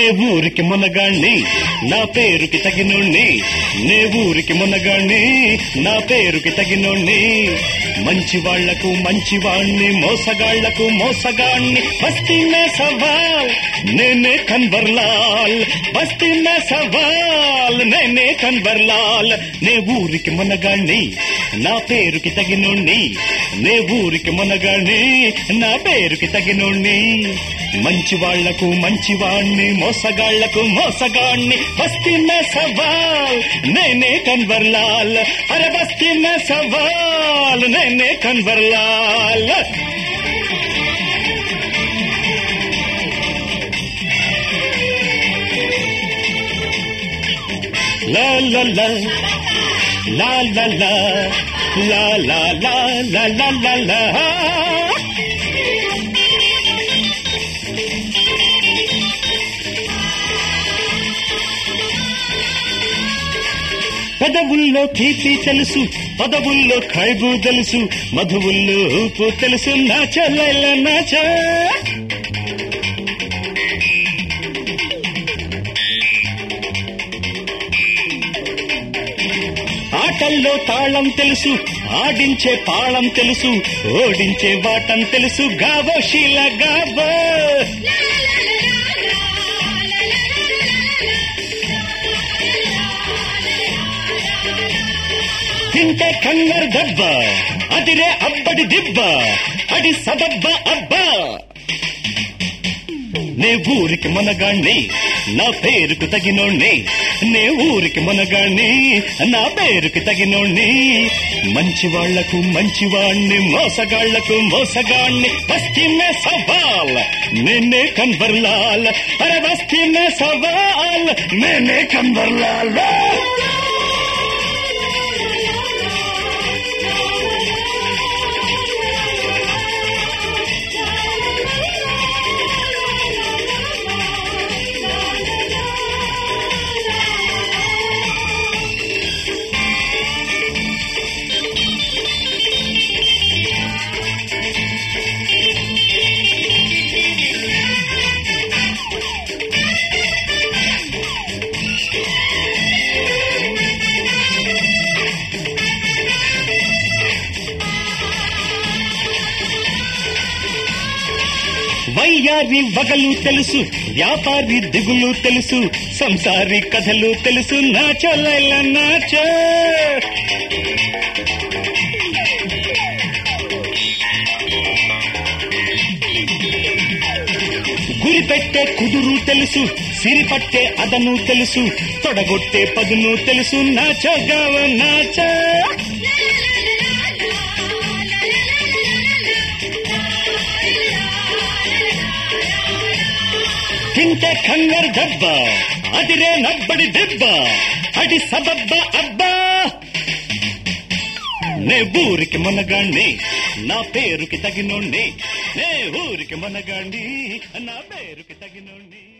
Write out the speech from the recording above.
నే ఊరికి మునగాణ్ణి నా పేరుకి తగినోణ్ణి నే ఊరికి మునగాణ్ణి నా పేరుకి తగినోణ్ణి మంచి వాళ్లకు మంచివాణ్ణి మోసగాళ్లకు మోసగాణ్ణి బస్తీ మే సవాల్ నేనే కన్వర్లాల్ బస్తీ మే సవాల్ నేనే కన్వర్లాల్ నే ఊరికి మునగాణ్ణి నా పేరుకి తగినోణ్ణి నే ఊరికి మునగాణ్ణి నా పేరుకి తగినోణ్ణి మంచి వాళ్లకు మంచివాణ్ణి మోసగాళ్లకు మోసగాణ్ణి బస్తీ మే సవాల్ నేనే కన్వర్లాల్ అరే బస్తీ మే సవాల్ నేనే కన్వర్లాల్ లా లా లా లా లా లా లా లా లా లా లా లా లా పెదవుల్లో తీపి తెలుసు పదవుల్లో ఖైబు తెలుసు మధువుల్లో ఊపు తెలుసు నాచ లైల నాచ ఆటల్లో తాళం తెలుసు ఆడించే పాళం తెలుసు ఓడించే వాటం తెలుసు గావో శీల గావో తింటే కంగర్ దెబ్బ అదిరే అబ్బడి దిబ్బ అడి సదబ్బ అబ్బా నే ఊరికి మనగాణ్ణి నా పేరుకు తగినోణ్ణి నే ఊరికి మనగాణ్ణి నా పేరుకి తగినోణ్ణి మంచి వాళ్లకు మంచివాణ్ణి మోసగాళ్లకు మోసగాణ్ణి బస్తీ మే సవాల్ నేనే కన్వర్లాల్ అరే బస్తీ మే సవాల్ నేనే కన్వర్లాల్ వయ్యారి వగలు తెలుసు వ్యాపారి దిగులు తెలుసు సంసారి కథలు తెలుసు నాచో లైల నాచో గురి పెట్టే కుదురు తెలుసు సిరి పట్టే అదను తెలుసు తొడగొట్టే పదును తెలుసు నాచో గావ నాచో తింటే కంగర్ దెబ్బ అదిరే నబ్బడి దెబ్బ అడి సబబ్బ అబ్బా నే ఊరికి మనగాణ్ణి నా పేరుకి తగినోణ్ణి నే ఊరికి మనగాణ్ణి నా పేరుకి తగినోణ్ణి